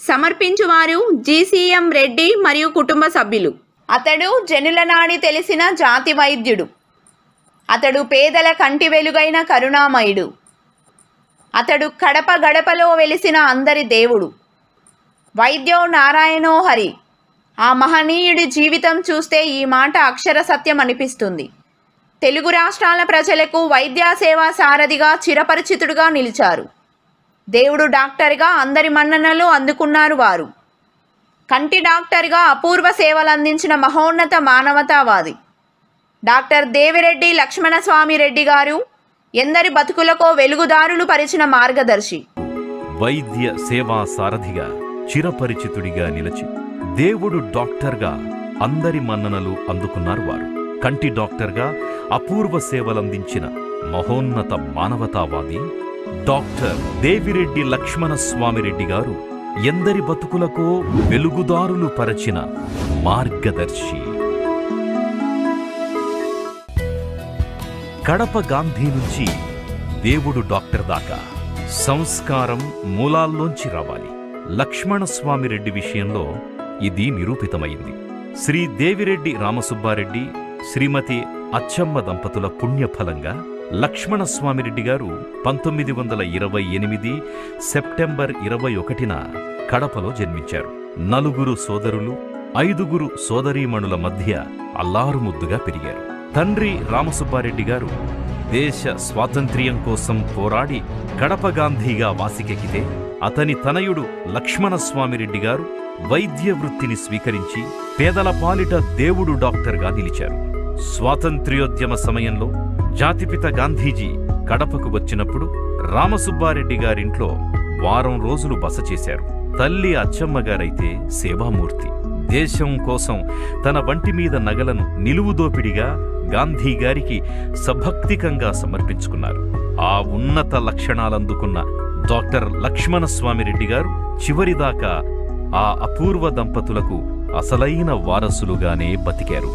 సమర్పించువారు GCM Reddy మరియు కుటుంబ సభ్యులు అతడు జనుల నాడి తెలిసిన జాతి వైద్యుడు అతడు పేదల కంటి వెలుగైన కరుణామయుడు అతడు కడప గడపలో వెలిసిన అందరి దేవుడు వైద్యో నారాయణో హరి ఆ మహనీయుడి జీవితం చూస్తే ఈ మాట అక్షర సత్యం అనిపిస్తుంది తెలుగు రాష్ట్రాల ప్రజలకు వైద్య సేవా సారథిగా చిరపరిచితుడుగా నిలిచారు దేవుడు డాక్టర్గా అందరి మన్ననలు అందుకున్నారు వారు కంటి డాక్టర్గా అపూర్వ సేవలు అందించిన మహోన్నత మానవతావాది డాక్టర్ దేవిరెడ్డి లక్ష్మణస్వామి రెడ్డి గారు ఎందరి బతుకులకో వెలుగుదారులు పరిచిన మార్గదర్శి వైద్య సేవా సారథిగా చిరపరిచితుడిగా నిలిచి దేవుడు డాక్టర్గా అందరి మన్ననలు అందుకున్నారు వారు కంటి డాక్టర్గా అపూర్వ సేవలందించిన మహోన్నత మానవతావాది డాక్టర్ దేవిరెడ్డి లక్ష్మణ స్వామిరెడ్డి గారు ఎందరి బతుకులకో వెలుగుదారులు పరచిన మార్గదర్శి కడప గాంధీ నుంచి దేవుడు డాక్టర్ దాకా సంస్కారం మూలాల్లోంచి రావాలి లక్ష్మణస్వామిరెడ్డి విషయంలో ఇది నిరూపితమైంది శ్రీ దేవిరెడ్డి రామసుబ్బారెడ్డి శ్రీమతి అచ్చమ్మ దంపతుల పుణ్యఫలంగా లక్ష్మణస్వామిరెడ్డి గారు పంతొమ్మిది వందల ఇరవై ఎనిమిది సెప్టెంబర్ ఇరవై ఒకటిన కడపలో జన్మించారు నలుగురు సోదరులు ఐదుగురు సోదరీమణుల మధ్య అల్లారుముద్దుగా పెరిగారు తండ్రి రామసుబ్బారెడ్డి గారు దేశ స్వాతంత్ర్యం కోసం పోరాడి కడప గాంధీగా వాసికెక్కితే అతని తనయుడు లక్ష్మణస్వామిరెడ్డి గారు వైద్య వృత్తిని స్వీకరించి పేదల పాలిట దేవుడు డాక్టర్గా నిలిచారు స్వాతంత్ర్యోద్యమ సమయంలో జాతిపిత గాంధీజీ కడపకు వచ్చినప్పుడు రామసుబ్బారెడ్డి గారింట్లో వారం రోజులు బస చేశారు తల్లి అచ్చమ్మ గారైతే సేవామూర్తి దేశం కోసం తన వంటి మీద నగలను నిలువుదోపిడిగా గాంధీ గారికి సభక్తికంగా సమర్పించుకున్నారు ఆ ఉన్నత లక్షణాలందుకున్న డాక్టర్ లక్ష్మణస్వామిరెడ్డి గారు చివరిదాకా ఆ అపూర్వ దంపతులకు అసలైన వారసులుగానే బతికారు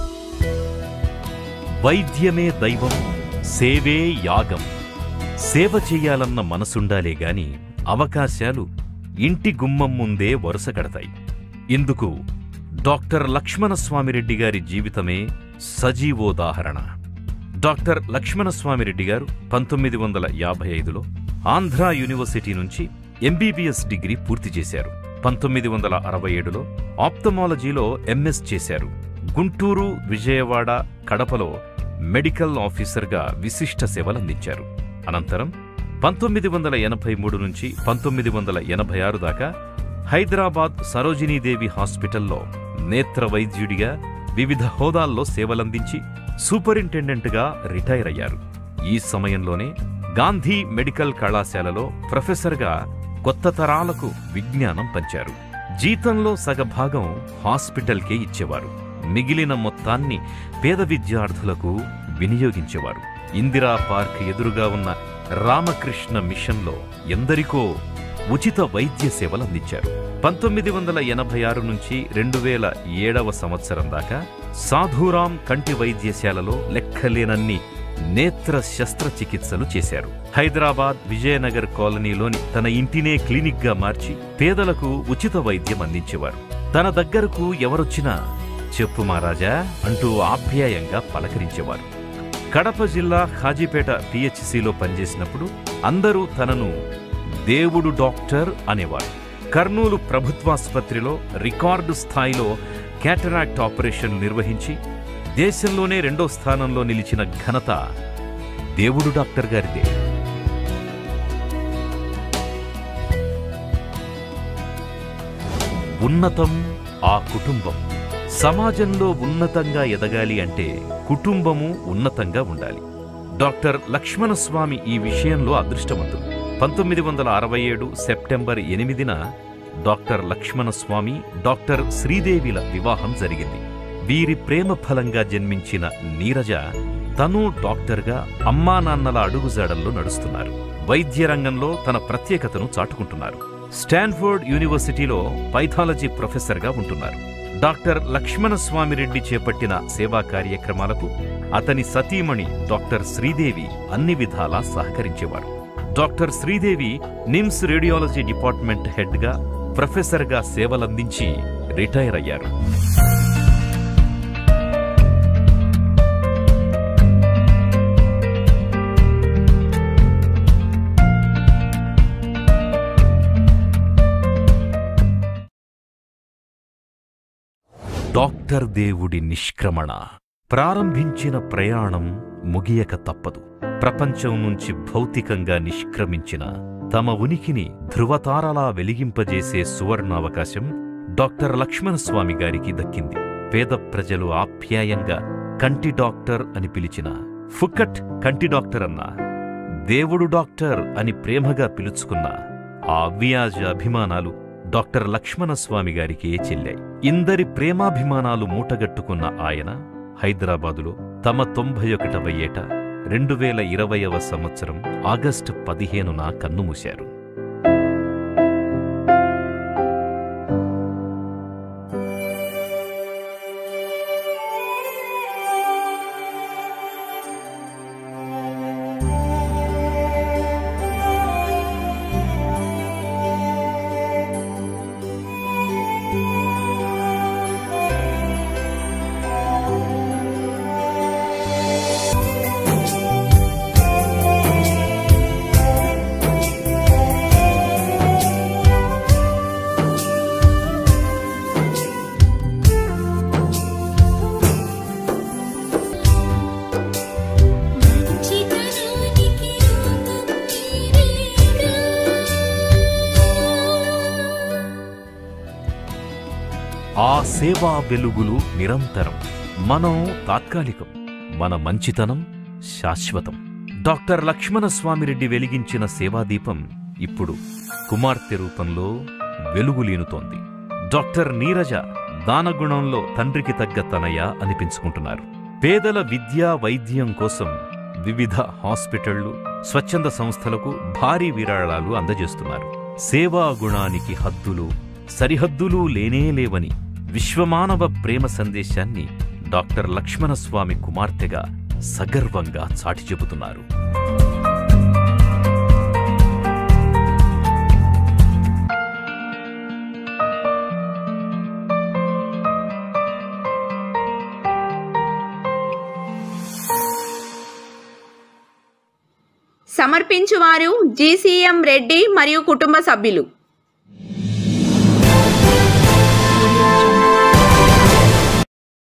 వైద్యమే దైవం సేవే యాగం సేవ చెయ్యాలన్న మనసుండాలే గాని అవకాశాలు ఇంటి గుమ్మం ముందే వరుస కడతాయి ఇందుకు డాక్టర్ లక్ష్మణస్వామిరెడ్డి గారి జీవితమే సజీవోదాహరణ డాక్టర్ లక్ష్మణస్వామిరెడ్డి గారు పంతొమ్మిది వందల యాభై ఐదులో ఆంధ్రా యూనివర్సిటీ నుంచి ఎంబీబీఎస్ డిగ్రీ పూర్తి చేశారు పంతొమ్మిది వందల అరవై ఏడులో ఆప్థమాలజీలో ఎంఎస్ చేశారు గుంటూరు విజయవాడ కడపలో మెడికల్ ఆఫీసర్గా విశిష్ట సేవలందించారు అనంతరం పంతొమ్మిది వందల ఎనభై మూడు నుంచి పంతొమ్మిది వందల ఎనభై ఆరు దాకా హైదరాబాద్ సరోజినీదేవి హాస్పిటల్లో నేత్ర వైద్యుడిగా వివిధ హోదాల్లో సేవలందించి సూపరింటెండెంట్గా రిటైర్ అయ్యారు ఈ సమయంలోనే గాంధీ మెడికల్ కళాశాలలో ప్రొఫెసర్గా కొత్త తరాలకు విజ్ఞానం పంచారు జీతంలో సగభాగం హాస్పిటల్కే ఇచ్చేవారు మిగిలిన మొత్తాన్ని పేద విద్యార్థులకు వినియోగించేవారు ఇందిరా పార్క్ ఎదురుగా ఉన్న రామకృష్ణ మిషన్లో ఎందరికో ఉచిత వైద్య సేవలు అందించారు పంతొమ్మిది వందల ఎనభై ఆరు నుంచి రెండు వేల ఏడవ సంవత్సరం దాకా సాధురాం కంటి వైద్యశాలలో లెక్కలేనన్ని నేత్ర శస్త్రచికిత్సలు చేశారు హైదరాబాద్ విజయనగర్ కాలనీలోని తన ఇంటినే క్లినిక్గా మార్చి పేదలకు ఉచిత వైద్యం అందించేవారు తన దగ్గరకు ఎవరొచ్చినా చెప్పు మహారాజా అంటూ ఆప్యాయంగా పలకరించేవారు కడప జిల్లా ఖాజీపేట పిహెచ్సిలో పనిచేసినప్పుడు అందరూ తనను దేవుడు డాక్టర్ అనేవారు కర్నూలు ప్రభుత్వాసుపత్రిలో రికార్డు స్థాయిలో క్యాటరాక్ట్ ఆపరేషన్ నిర్వహించి దేశంలోనే రెండో స్థానంలో నిలిచిన ఘనత దేవుడు డాక్టర్ గారిదే ఉన్నతం ఆ కుటుంబం సమాజంలో ఉన్నతంగా ఎదగాలి అంటే కుటుంబము ఉన్నతంగా ఉండాలి డాక్టర్ లక్ష్మణస్వామి ఈ విషయంలో అదృష్టవంతుడు పంతొమ్మిది వందల అరవై ఏడు సెప్టెంబర్ ఎనిమిదిన డాక్టర్ లక్ష్మణస్వామి డాక్టర్ శ్రీదేవిల వివాహం జరిగింది వీరి ప్రేమ ఫలంగా జన్మించిన నీరజ తను డాక్టర్గా అమ్మా నాన్నల అడుగుజాడల్లో నడుస్తున్నారు వైద్య రంగంలో తన ప్రత్యేకతను చాటుకుంటున్నారు స్టాన్ఫోర్డ్ యూనివర్సిటీలో పైథాలజీ ప్రొఫెసర్గా ఉంటున్నారు డాక్టర్ లక్ష్మణస్వామిరెడ్డి చేపట్టిన సేవా కార్యక్రమాలకు అతని సతీమణి డాక్టర్ శ్రీదేవి అన్ని విధాలా సహకరించేవారు doctor Sridevi NIMS radiology department హెడ్గా ప్రొఫెసర్గా సేవలందించి రిటైర్ అయ్యారు డాక్టర్ దేవుడి నిష్క్రమణ ప్రారంభించిన ప్రయాణం ముగియక తప్పదు ప్రపంచం నుంచి భౌతికంగా నిష్క్రమించిన తమ ఉనికిని ధృవతారలా వెలిగింపజేసే సువర్ణావకాశం డాక్టర్ లక్ష్మణస్వామి గారికి దక్కింది పేద ప్రజలు ఆప్యాయంగా కంటి డాక్టర్ అని పిలిచిన ఫుక్కట్ కంటి డాక్టర్ అన్నా దేవుడు డాక్టర్ అని ప్రేమగా పిలుచుకున్న ఆ అవ్యాజ అభిమానాలు డాక్టర్ లక్ష్మణస్వామి గారికే చెల్లాయి ఇందరి ప్రేమాభిమానాలు మూటగట్టుకున్న ఆయన హైదరాబాదులో తమ తొంభై ఒకటవ ఏట రెండు వేల ఇరవయవ సంవత్సరం ఆగస్టు పదిహేనున కన్నుమూశారు మంచితనానికి రూపం నీవేనా ఆ సేవా వెలుగులు నిరంతరం మనం తాత్కాలికం మన మంచితనం శాశ్వతం డాక్టర్ లక్ష్మణస్వామిరెడ్డి వెలిగించిన సేవాదీపం ఇప్పుడు కుమార్తె రూపంలో వెలుగులీనుతోంది డాక్టర్ నీరజ దానగుణంలో తండ్రికి తగ్గ తనయ అనిపించుకుంటున్నారు పేదల విద్యా వైద్యం కోసం వివిధ హాస్పిటళ్లు స్వచ్ఛంద సంస్థలకు భారీ విరాళాలు అందజేస్తున్నారు సేవా గుణానికి హద్దులు సరిహద్దులు లేనే లేవని విశ్వమానవ ప్రేమ సందేశాన్ని డాక్టర్ లక్ష్మణస్వామి కుమార్తెగా సగర్వంగా చాటి చెబుతున్నారు సమర్పించువారు జీసీఎం రెడ్డి మరియు కుటుంబ సభ్యులు